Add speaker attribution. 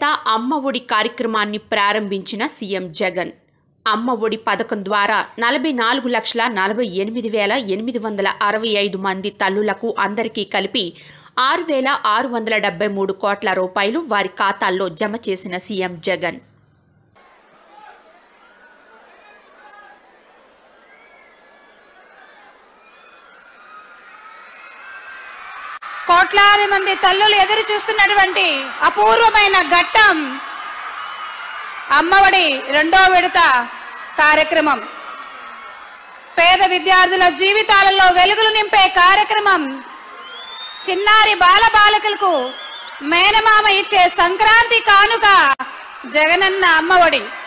Speaker 1: చేనేత అమ్మ ఒడి కార్యక్రమాన్ని ప్రారంభించిన సీఎం జగన్ అమ్మ ఒడి పథకం ద్వారా నలభై నాలుగు లక్షల నలభై ఎనిమిది వేల ఎనిమిది వందల అరవై ఐదు మంది తల్లులకు అందరికీ కలిపి ఆరు వేల ఆరు వందల డెబ్బై మూడు కోట్ల రూపాయలు వారి ఖాతాల్లో జమ చేసిన సీఎం జగన్
Speaker 2: కోట్లాది మంది తల్లులు ఎదురు చూస్తున్నటువంటి అపూర్వమైన ఘట్టం అమ్మఒడి రెండో విడత కార్యక్రమం పేద విద్యార్థుల జీవితాలలో వెలుగులు నింపే కార్యక్రమం చిన్నారి బాల బాలికలకు మేనమామ ఇచ్చే సంక్రాంతి కానుక జగనన్న అమ్మఒడి